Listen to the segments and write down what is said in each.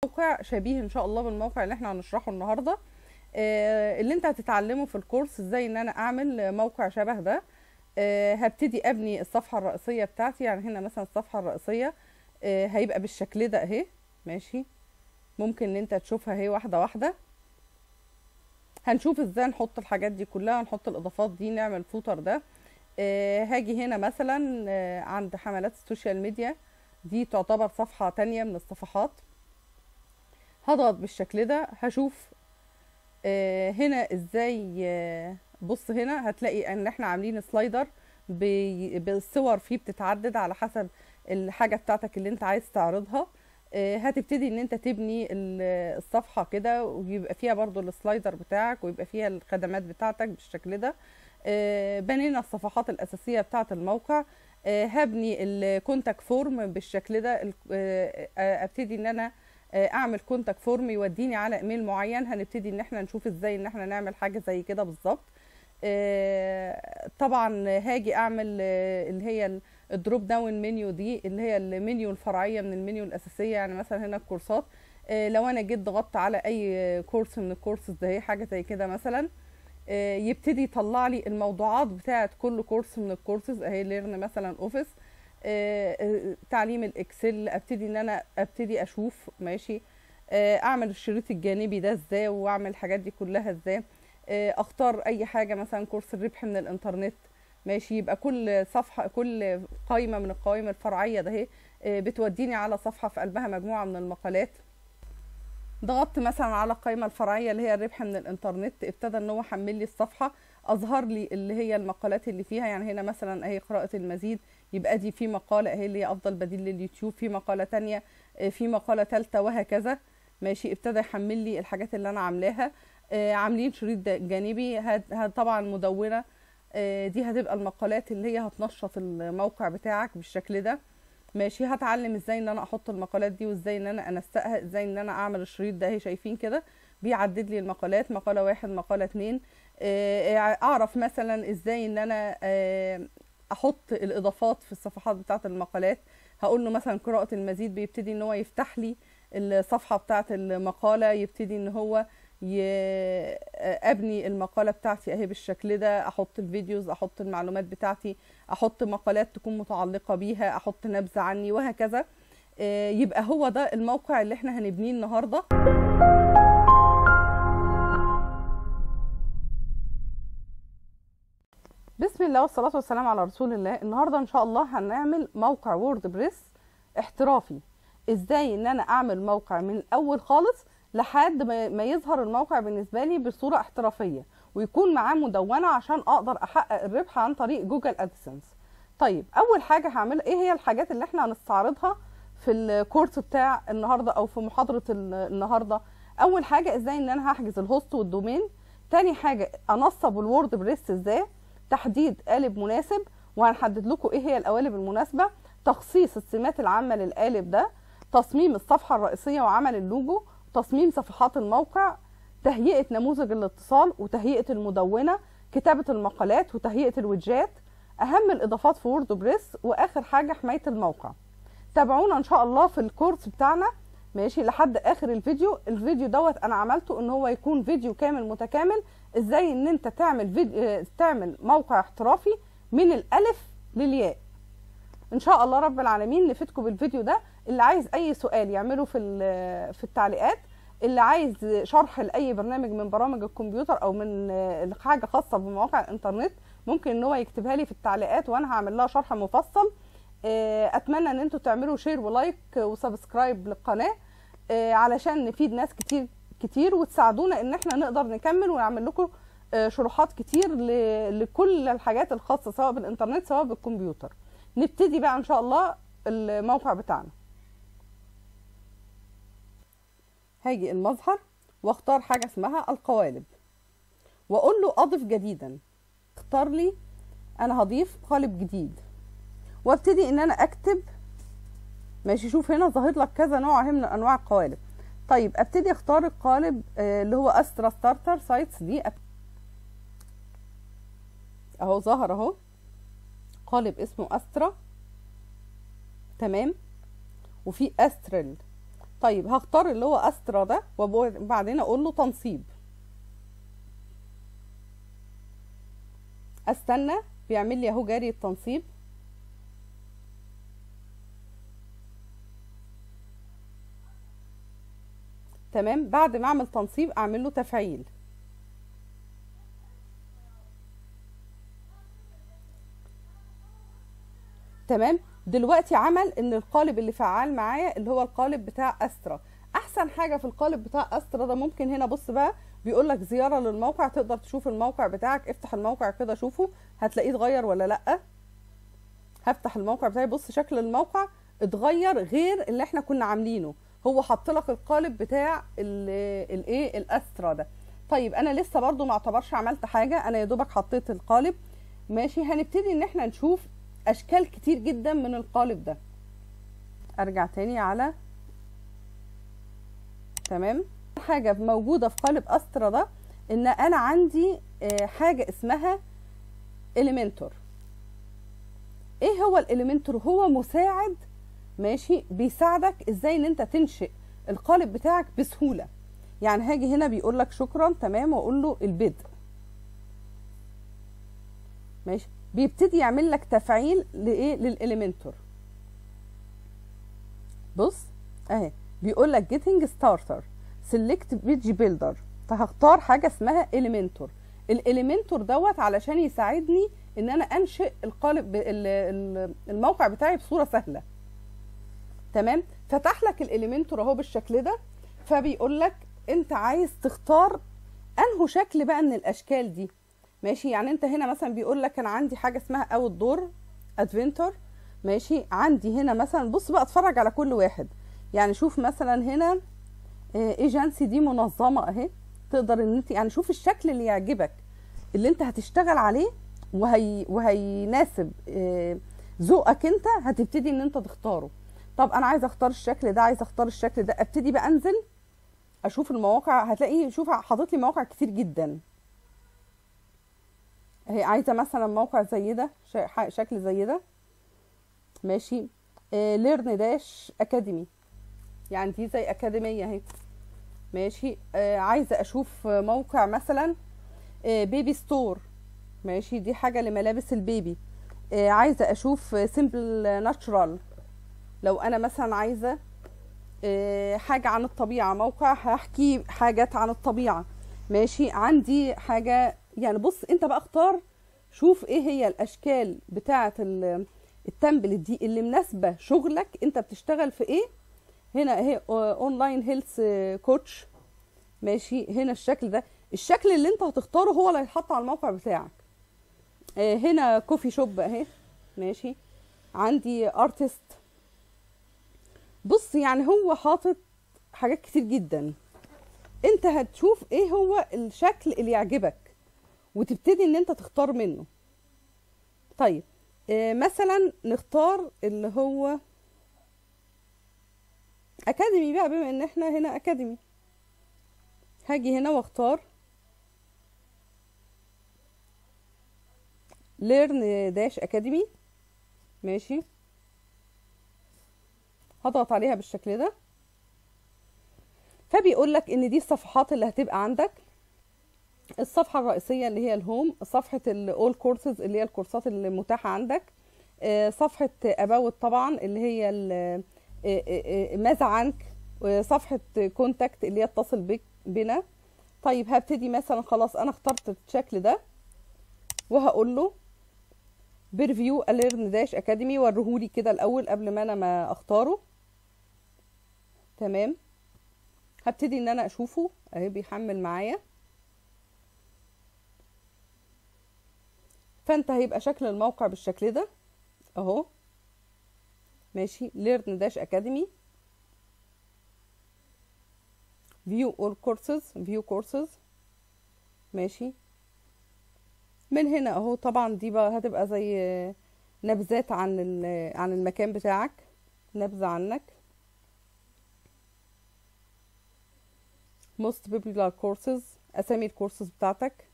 موقع شبيه ان شاء الله بالموقع اللي احنا هنشرحه النهارده آه، اللي انت هتتعلمه في الكورس ازاي ان انا اعمل موقع شبه ده آه، هبتدي ابني الصفحه الرئيسيه بتاعتي يعني هنا مثلا الصفحه الرئيسيه آه، هيبقى بالشكل ده اهي ماشي ممكن ان انت تشوفها اهي واحده واحده هنشوف ازاي نحط الحاجات دي كلها نحط الاضافات دي نعمل الفوتر ده آه، هاجي هنا مثلا آه، عند حملات السوشيال ميديا دي تعتبر صفحة تانية من الصفحات هضغط بالشكل ده هشوف آه، هنا ازاي آه، بص هنا هتلاقي ان احنا عاملين سلايدر بي- بالصور فيه بتتعدد على حسب الحاجة بتاعتك اللي انت عايز تعرضها آه، هتبتدي ان انت تبني ال- الصفحة كده ويبقى فيها برضو السلايدر بتاعك ويبقى فيها الخدمات بتاعتك بالشكل ده آه، بنينا الصفحات الأساسية بتاعة الموقع آه، هبني الكونتاكت فورم بالشكل ده ال- آه، آه، ابتدي ان انا آه، اعمل كونتاكت فورم يوديني على ايميل معين هنبتدي ان احنا نشوف ازاي ان احنا نعمل حاجة زي كده بالظبط آه، طبعا هاجي اعمل آه، اللي هي الدروب داون منيو دي اللي هي المنيو الفرعية من المنيو الأساسية يعني مثلا هنا الكورسات آه، لو انا جيت ضغطت على اي كورس من الكورسز ده هي حاجة زي كده مثلا آه، يبتدي يطلع لي الموضوعات بتاعه كل كورس من الكورسز اهي ليرن مثلا اوفيس آه، آه، تعليم الاكسل ابتدي ان انا ابتدي اشوف ماشي آه، اعمل الشريط الجانبي ده ازاي واعمل الحاجات دي كلها ازاي آه، اختار اي حاجه مثلا كورس الربح من الانترنت ماشي يبقى كل صفحه كل قائمه من القوائم الفرعيه ده اهي آه، بتوديني على صفحه في قلبها مجموعه من المقالات ضغطت مثلا على القائمه الفرعيه اللي هي الربح من الانترنت ابتدى ان هو حمل لي الصفحه اظهر لي اللي هي المقالات اللي فيها يعني هنا مثلا اهي قراءه المزيد يبقى دي في مقاله اهي اللي هي افضل بديل لليوتيوب في مقاله تانية آه، في مقاله ثالثه وهكذا ماشي ابتدى يحمل لي الحاجات اللي انا عاملاها آه، عاملين شريط ده- جانبي هت- هت- طبعا مدونه آه، دي هتبقى المقالات اللي هي هتنشط الموقع بتاعك بالشكل ده ماشي هتعلم ازاي ان انا احط المقالات دي وازاي ان انا انسقها ازاي ان انا اعمل الشريط ده اهي شايفين كده بيعدد لي المقالات مقالة واحد مقالة اتنين آه، اعرف مثلا ازاي ان انا آه، احط الاضافات في الصفحات بتاعه المقالات هقول له مثلا قراءة المزيد بيبتدي ان هو يفتح لي الصفحة بتاعه المقالة يبتدي ان هو ي... ابني المقالة بتاعتي اهي بالشكل ده احط الفيديوز احط المعلومات بتاعتي احط مقالات تكون متعلقة بيها احط نبذة عني وهكذا آه، يبقى هو ده الموقع اللي احنا هنبنيه النهارده بسم الله والصلاة والسلام على رسول الله النهاردة ان شاء الله هنعمل موقع وورد بريس احترافي ازاي ان انا اعمل موقع من الاول خالص لحد ما ما يظهر الموقع بالنسبة لي بصورة احترافية ويكون معاه مدونة عشان اقدر احقق الربح عن طريق جوجل ادسنس طيب اول حاجة هعمل ايه هي الحاجات اللي احنا هنستعرضها في الكورس بتاع النهاردة او في محاضرة ال- النهاردة اول حاجة ازاي ان انا هحجز الهوست والدومين تاني حاجة انصب الوورد بريس ازاي تحديد قالب مناسب وهنحدد لكم ايه هي القوالب المناسبة تخصيص السمات العامة للقالب ده تصميم الصفحة الرئيسية وعمل اللوجو تصميم صفحات الموقع تهيئة نموذج الاتصال وتهيئة المدونة كتابة المقالات وتهيئة الويدجات أهم الإضافات في وورد بريس وآخر حاجة حماية الموقع تابعونا إن شاء الله في الكورس بتاعنا ماشي لحد آخر الفيديو الفيديو دوت أنا عملته إن هو يكون فيديو كامل متكامل إزاي إن أنت تعمل فيديو آه، تعمل موقع احترافي من الألف للياء ان شاء الله رب العالمين نفيدكم بالفيديو ده اللي عايز اي سؤال يعمله في ال- في التعليقات اللي عايز شرح لاي برنامج من برامج الكمبيوتر او من آه، حاجه خاصه بمواقع الانترنت ممكن ان هو يكتبها لي في التعليقات وانا هعمل لها شرح مفصل آه، اتمنى ان انتوا تعملوا شير ولايك وسبسكرايب للقناه آه، علشان نفيد ناس كتير كتير وتساعدونا ان احنا نقدر نكمل ونعمل لكم آه، شروحات كتير ل- لكل الحاجات الخاصه سواء بالانترنت سواء بالكمبيوتر نبتدي بقى ان شاء الله الموقع بتاعنا هاجي المظهر واختار حاجه اسمها القوالب واقول له اضف جديدا اختار لي انا هضيف قالب جديد وابتدي ان انا اكتب ماشي شوف هنا ظاهر لك كذا نوع اهي من انواع القوالب طيب ابتدي اختار القالب آه، اللي هو استرا ستارتر سايتس دي أب- اهو ظهر اهو قالب اسمه استرا تمام وفي استرل طيب هختار اللي هو استرا ده وبعدين اقول له تنصيب استنى بيعمل لي اهو جاري التنصيب تمام بعد ما اعمل تنصيب اعمل له تفعيل تمام دلوقتي عمل ان القالب اللي فعال معايا اللي هو القالب بتاع استرا احسن حاجه في القالب بتاع استرا ده ممكن هنا بص بقى بيقول لك زياره للموقع تقدر تشوف الموقع بتاعك افتح الموقع كده شوفه هتلاقيه اتغير ولا لا هفتح الموقع بتاعي بص شكل الموقع اتغير غير اللي احنا كنا عاملينه هو حط لك القالب بتاع الايه الاسترا ده طيب انا لسه برضو ما اعتبرش عملت حاجه انا يا دوبك حطيت القالب ماشي هنبتدي ان احنا نشوف اشكال كتير جدا من القالب ده ارجع تاني على تمام حاجه موجوده في قالب استرا ده ان انا عندي حاجه اسمها اليمنتور ايه هو الاليمنتور هو مساعد ماشي بيساعدك ازاي ان انت تنشئ القالب بتاعك بسهوله يعني هاجي هنا بيقول لك شكرا تمام واقول له البدء ماشي بيبتدي يعمل لك تفعيل لايه للاليمنتور بص اهي بيقول لك جيتنج ستارتر سيلكت بيج بيلدر فهختار حاجه اسمها اليمنتور الاليمنتور دوت علشان يساعدني ان انا انشئ القالب الموقع بتاعي بصوره سهله تمام فتح لك الاليمنتور اهو بالشكل ده فبيقول لك انت عايز تختار انه شكل بقى من الاشكال دي ماشي يعني انت هنا مثلا بيقول لك انا عندي حاجه اسمها اوت دور ادفنتور ماشي عندي هنا مثلا بص بقى اتفرج على كل واحد يعني شوف مثلا هنا ايجنسي دي منظمه اهي تقدر ان انت يعني شوف الشكل اللي يعجبك اللي انت هتشتغل عليه وهي وهيناسب ذوقك انت هتبتدي ان انت تختاره طب انا عايزه اختار الشكل ده عايزه اختار الشكل ده ابتدي بقى انزل اشوف المواقع هتلاقيه شوف حاطط لي مواقع كتير جدا اهي عايزه مثلا موقع زي ده شكل زي ده ماشي ليرن داش اكاديمي يعني دي زي اكاديميه اهي ماشي آه عايزه اشوف موقع مثلا آه بيبي ستور ماشي دي حاجه لملابس البيبي آه عايزه اشوف سيمبل ناتشرال لو انا مثلا عايزه آه حاجه عن الطبيعه موقع هحكي حاجات عن الطبيعه ماشي عندي حاجه يعني بص انت بقى اختار شوف ايه هي الاشكال بتاعه التمبلت دي اللي مناسبه شغلك انت بتشتغل في ايه هنا اهي اونلاين هيلث كوتش ماشي هنا الشكل ده الشكل اللي انت هتختاره هو اللي هيتحط على الموقع بتاعك اه هنا كوفي شوب اهي ماشي عندي ارتست بص يعني هو حاطط حاجات كتير جدا انت هتشوف ايه هو الشكل اللي يعجبك وتبتدي ان انت تختار منه طيب اه مثلا نختار اللي هو اكاديمي بقى بما ان احنا هنا اكاديمي هاجي هنا واختار ليرن داش اكاديمي ماشي هضغط عليها بالشكل ده فبيقول لك ان دي الصفحات اللي هتبقى عندك الصفحه الرئيسيه اللي هي الهوم صفحه الاول كورسز اللي هي الكورسات اللي متاحه عندك صفحه اباوت طبعا اللي هي ماذا عنك وصفحة كونتاكت اللي هي اتصل بك بنا طيب هبتدي مثلا خلاص انا اخترت الشكل ده وهقول له بريفيو اليرن داش اكاديمي وريهولي كده الاول قبل ما انا ما اختاره تمام هبتدي ان انا اشوفه اهي بيحمل معايا فانت هيبقى شكل الموقع بالشكل ده اهو ماشي ليرن داش اكاديمي فيو اول كورسز فيو كورسز ماشي من هنا اهو طبعا دي بقى هتبقى زي نبذات عن عن المكان بتاعك نبذة عنك most popular courses اسامي الكورسز بتاعتك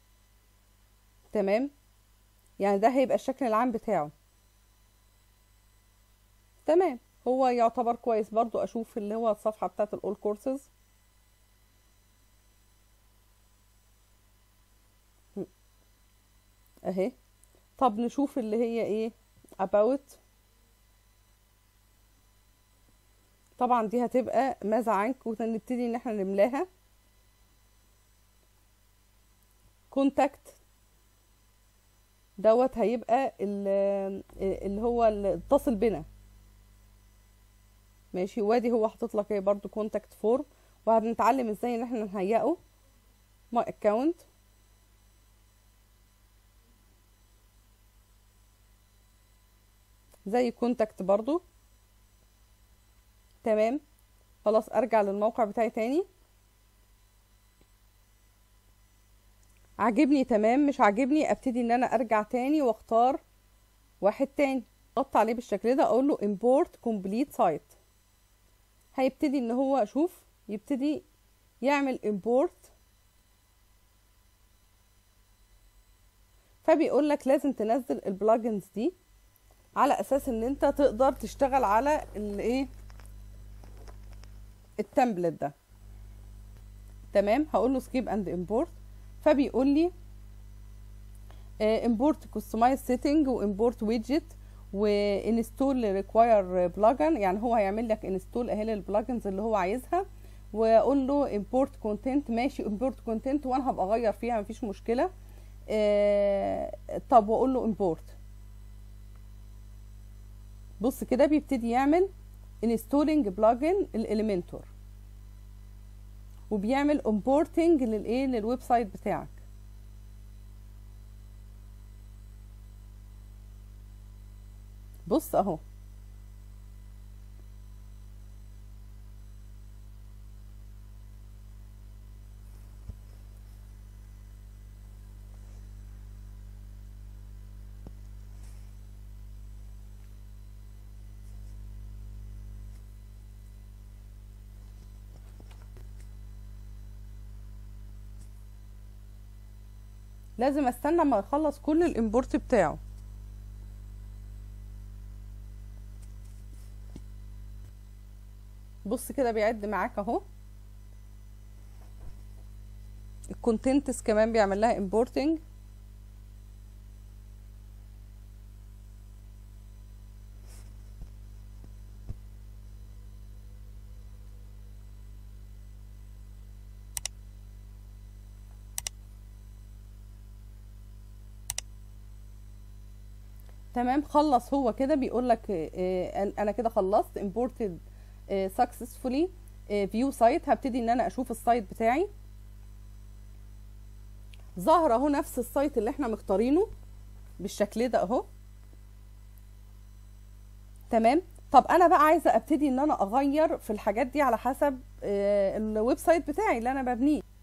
تمام يعني ده هيبقى الشكل العام بتاعه تمام هو يعتبر كويس برضو اشوف اللي هو الصفحة بتاعت الاول كورسز اهي طب نشوف اللي هي ايه about طبعا دي هتبقى ماذا عنك ونبتدي ان احنا نملاها كونتاكت دوت هيبقى ال- اللي هو اللي اتصل بنا ماشي وادي هو حاطط لك ايه برضو كونتاكت فورم وهنتعلم ازاي ان احنا نهيئه ماي اكونت زي كونتاكت برضو تمام خلاص ارجع للموقع بتاعي تاني عاجبني تمام مش عاجبني ابتدي ان انا ارجع تاني واختار واحد تاني اضغط عليه بالشكل ده اقول له import complete site هيبتدي ان هو اشوف يبتدي يعمل import فبيقول لك لازم تنزل البلجنز دي على اساس ان انت تقدر تشتغل على الايه التمبلت ده تمام هقول له سكيب اند امبورت فبيقول لي امبورت كستمايز سيتنج وامبورت ويدجت وانستول ريكواير بلجن يعني هو هيعمل لك انستول اهي البلجنز اللي هو عايزها واقول له امبورت كونتنت ماشي امبورت كونتنت وانا هبقى اغير فيها مفيش مشكله آه طب واقول له امبورت بص كده بيبتدي يعمل انستولينج بلجن الاليمنتور وبيعمل امبورتنج للايه للويب سايت بتاعك بص اهو لازم استنى ما يخلص كل الامبورت بتاعه بص كده بيعد معاك اهو الكونتنتس كمان بيعمل لها امبورتنج تمام خلص هو كده بيقول لك انا كده خلصت imported successfully view site هبتدي ان انا اشوف السايت بتاعي ظاهر اهو نفس السايت اللي احنا مختارينه بالشكل ده اهو تمام طب انا بقى عايزه ابتدي ان انا اغير في الحاجات دي على حسب الويب سايت بتاعي اللي انا ببنيه